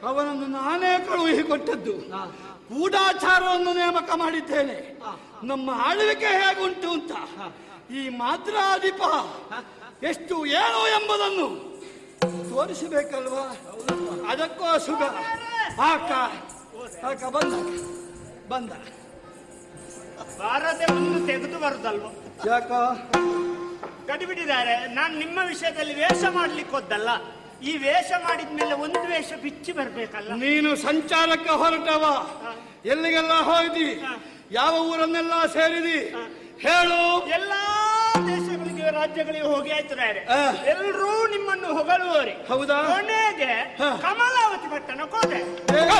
ಅವನನ್ನು ನಾನೇ ಕಳುಹಿ ಕೊಟ್ಟದ್ದು ಗೂಢಾಚಾರವನ್ನು ನೇಮಕ ಮಾಡಿದ್ದೇನೆ ನಮ್ಮ ಆಳ್ವಿಕೆ ಹೇಗುಂಟು ಅಂತ ಈ ಮಾತ್ರಾಧಿಪ ಎಷ್ಟು ಏನು ಎಂಬುದನ್ನು ತೋರಿಸಬೇಕಲ್ವಾ ಅದಕ್ಕೋಸ್ಕರ ಆಕ ಆಕ ಬಂದ ಬಂದ ಬಾರದೆ ಒಂದು ತೆಗೆದು ಬರುದಲ್ವ ಯಾಕ ಕಡಿಬಿಟ್ಟಿದ್ದಾರೆ ನಾನು ನಿಮ್ಮ ವಿಷಯದಲ್ಲಿ ವೇಷ ಮಾಡ್ಲಿಕ್ಕೆ ಹೋದ್ದಲ್ಲ ಈ ವೇಷ ಮಾಡಿದ್ಮೇಲೆ ಒಂದು ವೇಷ ಬಿಚ್ಚಿ ಬರ್ಬೇಕಲ್ಲ ನೀನು ಸಂಚಾರಕ್ಕೆ ಹೊರಟವ ಎಲ್ಲಿಗೆಲ್ಲ ಹೋಯ್ದಿ ಯಾವ ಊರನ್ನೆಲ್ಲ ಸೇರಿದಿ ಹೇಳು ಎಲ್ಲಾ ದೇಶಗಳಿಗೆ ರಾಜ್ಯಗಳಿಗೆ ಹೋಗಿ ಆಯ್ತು ರಾಯರೇ ಆ. ಎಲ್ರೂ ನಿಮ್ಮನ್ನು ಹೊಗಳುವರಿ ಹೌದಾ ಕೊನೆಗೆ ಹ. ಕಮಲಾವತಿ ಪಟ್ಟಣಕ್ಕೆ ಹೋದೆ ಏ,